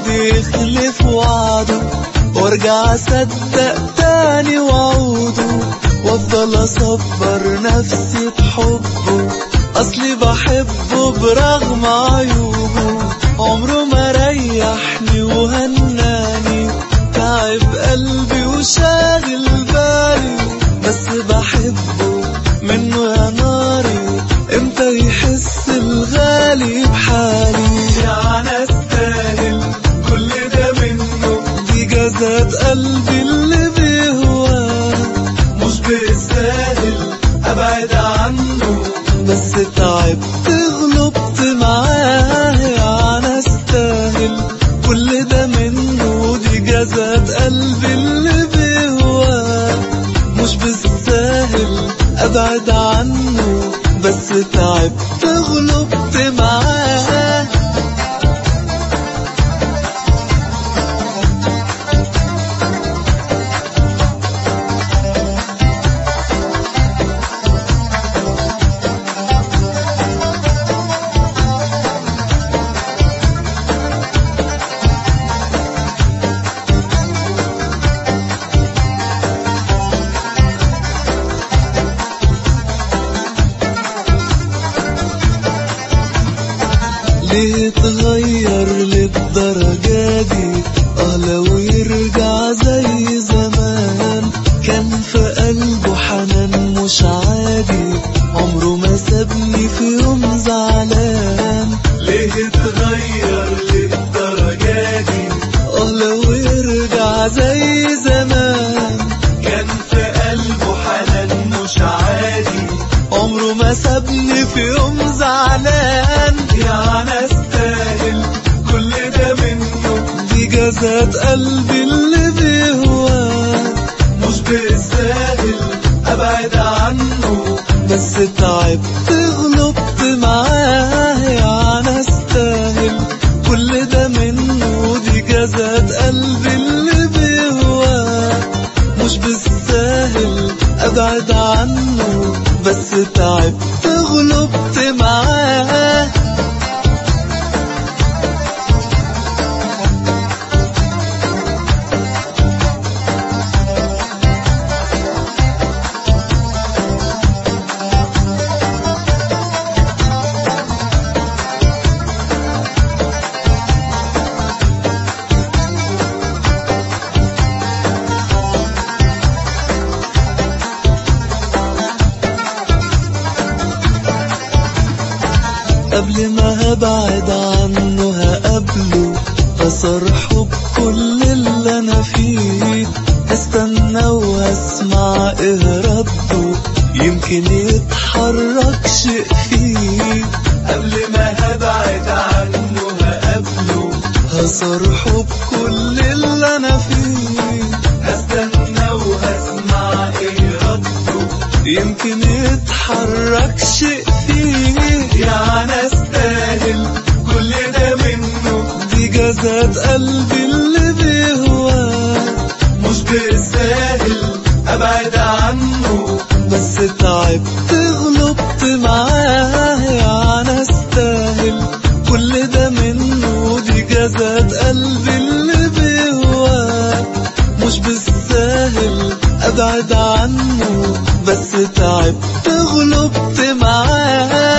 قلبي يخلف وعده وارجع اصدق تاني وعوده وافضل اصبر نفسي بحبه اصلي بحبه برغم عيوبه عمره ما ريحني وهناني تعب قلبي وشاغل بالي بس بحبه منه يا ناري امتى يحس الغالي بحالي يعني استاهل كل ده منه دي جزات قلبي اللي بيهواه مش بيستاهل ابعد عنه بس تعبت غلبت معاه يعني استاهل كل ده منه دي جزات قلبي اللي بيهواه مش بالساهل ابعد عنه بس تعبت غلبت معاه ليه اتغير للدرجة دي اه لو يرجع زي زمان كان في قلبه حنان مش عادي عمره ما سابني في يوم زعلان ليه اتغير للدرجة دي اه لو يرجع زي زمان كان في قلبه حنان مش عادي عمره ما سابني في يوم زعلان يعني استاهل كل ده منه دي جزات قلبي اللي بيهواه مش بيستاهل ابعد عنه بس تعبت غلبت معاه يعني استاهل كل ده منه دي جزات قلبي اللي بيهواه مش بالساهل ابعد عنه بس تعبت غلبت معاه قبل ما هبعد عنه هقابله هصرحه بكل اللي انا فيه هستنى وهسمع ايه رده يمكن يتحرك شيء فيه قبل ما هبعد عنه هقابله هصرحه بكل اللي انا فيه هستنى وهسمع ايه رده يمكن يتحرك شيء فيه يعني استاهل كل ده منه دي جزات قلبي اللي بيهواه مش بيستاهل ابعد عنه بس تعبت غلبت معاه يعني استاهل كل ده منه دي جزات قلبي اللي بيهواه مش بالساهل ابعد عنه بس تعبت غلبت معاه